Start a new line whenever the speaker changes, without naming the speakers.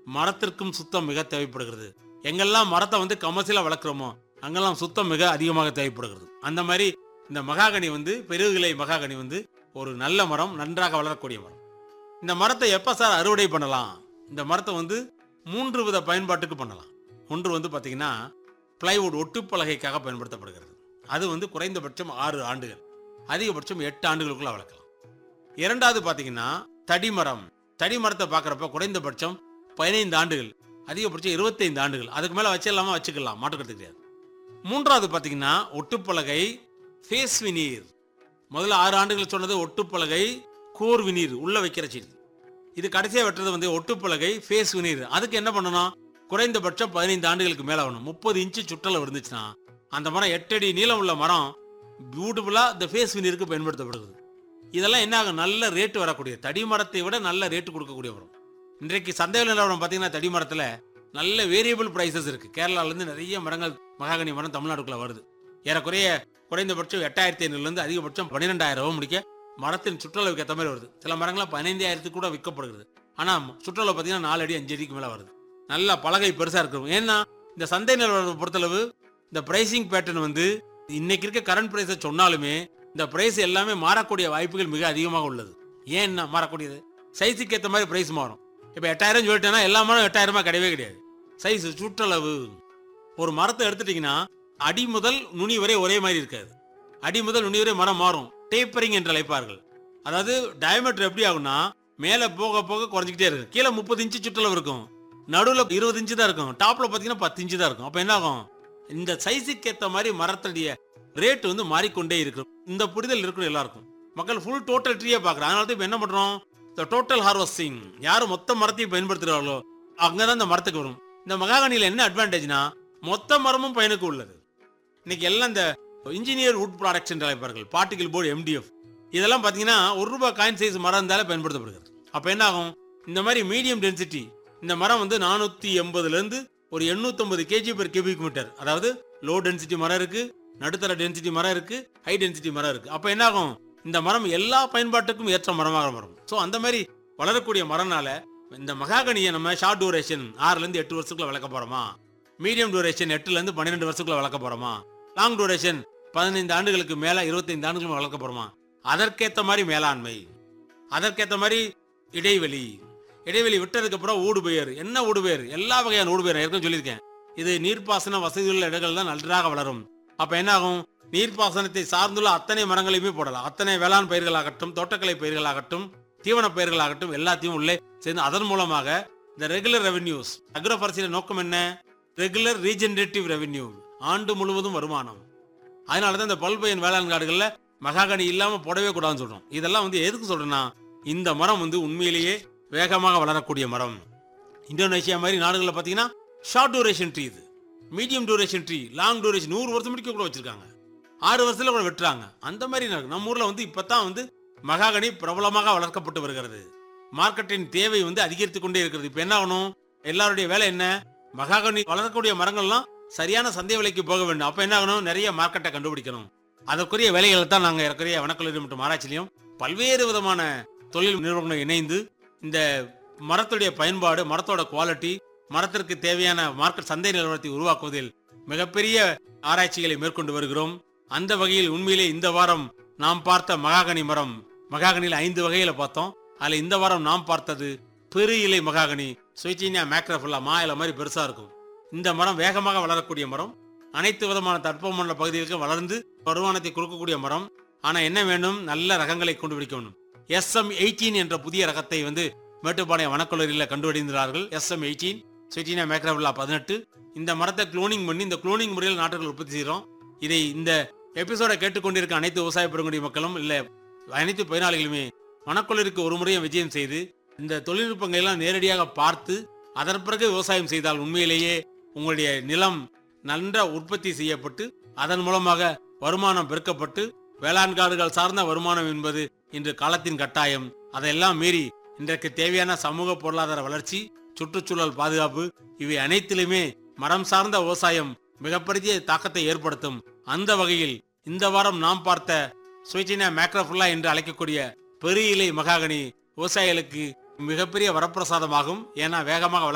மரத்திற்கும் சுத்தம் மிக தேவைப்படுகிறது எங்கெல்லாம் மரத்தை வந்து கமர்சியலா வளர்க்குறோமோ அங்கெல்லாம் சுத்தம் மிக அதிகமாக தேவைப்படுகிறது அந்த மாதிரி இந்த மகாகனி வந்து பெருவிலை மகாகனி வந்து ஒரு நல்ல மரம் நன்றாக வளரக்கூடிய மரம் இந்த மரத்தை எப்போ சார் அறுவடை பண்ணலாம் இந்த மரத்தை வந்து மூன்று வித பயன்பாட்டுக்கு பண்ணலாம் ஒன்று வந்து பார்த்தீங்கன்னா பிளைவுட் ஒட்டுப்பலகைக்காக பயன்படுத்தப்படுகிறது அது வந்து குறைந்தபட்சம் ஆறு ஆண்டுகள் அதிகபட்சம் எட்டு ஆண்டுகளுக்குள்ள வளர்க்கலாம் இரண்டாவது பார்த்தீங்கன்னா தடிமரம் தடிமரத்தை பார்க்குறப்ப குறைந்தபட்சம் பதினைந்து ஆண்டுகள் அதிகபட்சம் இருபத்தைந்து ஆண்டுகள் அதுக்கு மேலே வச்சிடலாமா வச்சுக்கலாம் மாட்டுக்கிறது கிடையாது மூன்றாவது பார்த்தீங்கன்னா ஒட்டுப்பலகை ஃபேஸ் வினீர் முதல்ல ஆறு ஆண்டுகள் சொன்னது ஒட்டுப்பலகை கோர் வினீர் உள்ள வைக்கிற செடி இது கடைசியாக வெட்டுறது வந்து ஒட்டுப்பலகை ஃபேஸ் வினீர் அதுக்கு என்ன பண்ணணும் குறைந்தபட்சம் பதினைந்து ஆண்டுகளுக்கு மேலே ஆகணும் முப்பது இன்ச்சு சுற்றளவு இருந்துச்சுன்னா அந்த மரம் எட்டடி நீளம் உள்ள மரம் பியூட்டிஃபுல்லாக இந்த ஃபேஸ் வினீருக்கு பயன்படுத்தப்படுகிறது இதெல்லாம் என்ன ஆகும் நல்ல ரேட்டு வரக்கூடிய தடி மரத்தை விட நல்ல ரேட்டு கொடுக்கக்கூடிய மரம் இன்றைக்கு சந்தையில் நிலவரம் பார்த்தீங்கன்னா தடி மரத்தில் நல்ல வேரியபிள் ப்ரைசஸ் இருக்கு கேரளாலேருந்து நிறைய மரங்கள் மகாகனி மரம் தமிழ்நாடுக்குள்ள வருது ஏறக்குறைய குறைந்தபட்சம் எட்டாயிரத்தி ஐநூறுலேருந்து அதிகபட்சம் பன்னிரெண்டாயிரம் ரூபாய் முடிக்க மரத்தின் சுற்றளவுக்கு ஏற்ற மாதிரி வருது சில மரங்கள்லாம் பதினைந்தாயிரத்துக்கு கூட விற்கப்படுகிறது ஆனால் சுற்றளவு பார்த்தீங்கன்னா நாலு அடி அஞ்சு அடிக்கு மேலே வருது நல்லா பலகை பெருசாக இருக்கும் ஏன்னா இந்த சந்தை நிலவரத்தை பொறுத்தளவு இந்த பிரைசிங் பேட்டர்ன் வந்து இன்னைக்கு இருக்க கரண்ட் ப்ரைஸை சொன்னாலுமே இந்த பிரைஸ் எல்லாமே மாறக்கூடிய வாய்ப்புகள் மிக அதிகமாக உள்ளது ஏன்னா மாறக்கூடியது சைஸுக்கு ஏற்ற மாதிரி பிரைஸ் மாறும் இப்போ எட்டாயிரம் சொல்லிட்டேன்னா எல்லா மரம் எட்டாயிரமா கிடையவே கிடையாது சைஸ் சுற்றளவு ஒரு மரத்தை எடுத்துட்டீங்கன்னா அடி முதல் நுனி வரை ஒரே மாதிரி இருக்காது அடி முதல் நுனி வரை மரம் மாறும் டேப்பரிங் என்று அழைப்பார்கள் அதாவது டயமீட்டர் எப்படி ஆகும்னா மேலே போக போக குறைஞ்சிக்கிட்டே இருக்கும் கீழே முப்பது இன்ச்சு சுற்றளவு இருக்கும் நடுவில் இருபது இன்ச்சு தான் இருக்கும் டாப்ல பார்த்தீங்கன்னா பத்து இன்ச்சு தான் இருக்கும் அப்போ என்ன ஆகும் இந்த சைஸுக்கு ஏற்ற மாதிரி மரத்துடைய ரேட் வந்து மாறிக்கொண்டே இருக்கும் இந்த புரிதல் இருக்கணும் எல்லாருக்கும் மக்கள் ஃபுல் டோட்டல் ட்ரீயை பார்க்குறாங்க அதனால தான் இப்போ என்ன பண்ணுறோம் இந்த டோட்டல் ஹார்வஸ்டிங் யார் மொத்த மரத்தையும் பயன்படுத்துகிறார்களோ அங்கே தான் இந்த மரத்துக்கு வரும் இந்த மகாகனியில் என்ன அட்வான்டேஜ்னா மொத்த மரமும் பயனுக்கு உள்ளது இன்னைக்கு எல்லாம் இந்த இன்ஜினியர் வுட் ப்ராடக்ட்ஸ் என்று அழைப்பார்கள் பார்ட்டிகல் போர்டு எம்டிஎஃப் இதெல்லாம் பார்த்தீங்கன்னா ஒரு ரூபாய் காயின் சைஸ் மரம் இருந்தாலே பயன்படுத்தப்படுகிறது அப்போ என்ன ஆகும் இந்த மாதிரி மீடியம் டென்சிட்டி இந்த மரம் வந்து நானூற்றி எண்பதுலேருந்து ஒரு எண்ணூற்றம்பது கேஜி பெர் கியூபிக் மீட்டர் அதாவது லோ டென்சிட்டி மரம் இருக்கு நடுத்தர டென்சிட்டி மரம் இருக்கு ஹை டென்சிட்டி மரம் இருக்கு அப்போ என்ன ஆகும் இந்த மரம் எல்லா பயன்பாட்டுக்கும் ஏற்ற மரமாக வரும் ஸோ அந்த மாதிரி வளரக்கூடிய மரம்னால இந்த மகாகனியை நம்ம ஷார்ட் டூரேஷன் ஆறுலேருந்து எட்டு வருஷத்துக்குள்ள வளர்க்க போறோமா மீடியம் டூரேஷன் எட்டுலேருந்து பன்னிரெண்டு வருஷத்துக்குள்ள வளர்க்க போறோமா லாங் டூரேஷன் பதினைந்து ஆண்டுகளுக்கு மேலே இருபத்தைந்து ஆண்டுகளுக்கு வளர்க்க போறோமா அதற்கேற்ற மாதிரி மேலாண்மை அதற்கேற்ற மாதிரி இடைவெளி இடைவெளி விட்டதுக்கு அப்புறம் ஊடுபெயர் என்ன ஊடுபெயர் எல்லா வகையான ஊடுபெயர் ஏற்கனவே சொல்லியிருக்கேன் இது நீர்ப்பாசன வசதியுள்ள இடங்கள் தான் நன்றாக வளரும் அப்ப என்ன ஆகும் நீர்ப்பாசனத்தை சார்ந்துள்ள அத்தனை மரங்களையுமே போடலாம் அத்தனை வேளாண் பயிர்களாகட்டும் தோட்டக்கலை பயிர்களாகட்டும் தீவன பயிர்களாகட்டும் எல்லாத்தையும் உள்ளே சேர்ந்து அதன் மூலமாக இந்த ரெகுலர் ரெவென்யூஸ் அக்ரோஃபாரஸ்டியோட நோக்கம் என்ன ரெகுலர் ரீஜெனரேட்டிவ் ரெவென்யூ ஆண்டு முழுவதும் வருமானம் அதனால தான் இந்த பல்பயன் வேளாண் காடுகளில் மகாகனி இல்லாம போடவே கூடாதுன்னு சொல்றோம் இதெல்லாம் வந்து எதுக்கு சொல்றேன்னா இந்த மரம் வந்து உண்மையிலேயே வேகமாக வளரக்கூடிய மரம் இந்தோனேஷியா மாதிரி நாடுகளில் பார்த்தீங்கன்னா ஷார்ட் டூரேஷன் ட்ரீ இது medium duration tree long duration நூறு வருஷம் முடிக்க கூட வச்சிருக்காங்க ஆறு வருஷத்துல கூட வெட்டுறாங்க அந்த மாதிரி நடக்கும் நம்ம ஊர்ல வந்து இப்பதான் வந்து மகாகனி பிரபலமாக வளர்க்கப்பட்டு வருகிறது மார்க்கெட்டின் தேவை வந்து அதிகரித்து கொண்டே இருக்கிறது இப்போ என்ன ஆகணும் எல்லாருடைய வேலை என்ன மகாகனி வளரக்கூடிய மரங்கள்லாம் சரியான சந்தை விலைக்கு போக வேண்டும் அப்போ என்ன ஆகணும் நிறைய மார்க்கெட்டை கண்டுபிடிக்கணும் அதற்குரிய வேலைகளை தான் நாங்கள் ஏற்கனவே வனக்கல்லூரி மற்றும் ஆராய்ச்சியிலையும் பல்வேறு விதமான தொழில் நிறுவனங்கள் இணைந்து இந்த மரத்துடைய பயன்பாடு மரத்தோட குவாலிட்டி மரத்திற்கு தேவையான மார்க்கெட் சந்தை நிலவரத்தை உருவாக்குவதில் மிகப்பெரிய ஆராய்ச்சிகளை மேற்கொண்டு வருகிறோம் அந்த வகையில் உண்மையிலே இந்த வாரம் நாம் பார்த்த மகாகனி மரம் மகாகனியில் ஐந்து வகையில பார்த்தோம் அதுல இந்த வாரம் நாம் பார்த்தது பெரு இலை மகாகனி சுவிச்சினியா மேக்ரஃபுல்லா மா இலை மாதிரி பெருசா இருக்கும் இந்த மரம் வேகமாக வளரக்கூடிய மரம் அனைத்து விதமான தட்பமண்டல பகுதிகளுக்கும் வளர்ந்து வருமானத்தை கொடுக்கக்கூடிய மரம் ஆனா என்ன வேண்டும் நல்ல ரகங்களை கொண்டு வேண்டும் எஸ்எம் எயிட்டீன் என்ற புதிய ரகத்தை வந்து மேட்டுப்பாளையம் வனக்கல்லூரியில் கண்டுபிடிந்தார்கள் எஸ்எம் எயிட்டீன் சுவிச்சினியா மேக்ரஃபுல்லா பதினெட்டு இந்த மரத்தை குளோனிங் பண்ணி இந்த குளோனிங் முறையில் நாட்டுகள் உற்பத்தி செய்கிறோம் இதை இந்த எபிசோடை கேட்டுக்கொண்டிருக்க அனைத்து விவசாய பெருங்குடி மக்களும் இல்ல அனைத்து பயனாளிகளுமே வனக்கொள்ளிற்கு ஒரு முறையும் விஜயம் செய்து இந்த தொழில்நுட்பங்களை எல்லாம் நேரடியாக பார்த்து அதன் பிறகு விவசாயம் செய்தால் உண்மையிலேயே உங்களுடைய நிலம் நன்ற உற்பத்தி செய்யப்பட்டு அதன் மூலமாக வருமானம் பெருக்கப்பட்டு வேளாண் காடுகள் சார்ந்த வருமானம் என்பது இன்று காலத்தின் கட்டாயம் அதையெல்லாம் மீறி இன்றைக்கு தேவையான சமூக பொருளாதார வளர்ச்சி சுற்றுச்சூழல் பாதுகாப்பு இவை அனைத்திலுமே மரம் சார்ந்த விவசாயம் மிகப்பெரிய தாக்கத்தை ஏற்படுத்தும் அந்த வகையில் இந்த வாரம் நாம் பார்த்த சுவிச்சினா மேக்ரோஃபுல்லா என்று அழைக்கக்கூடிய பெரிய இலை மகாகனி விவசாயிகளுக்கு மிகப்பெரிய வரப்பிரசாதமாகும் ஏன்னா வேகமாக வளர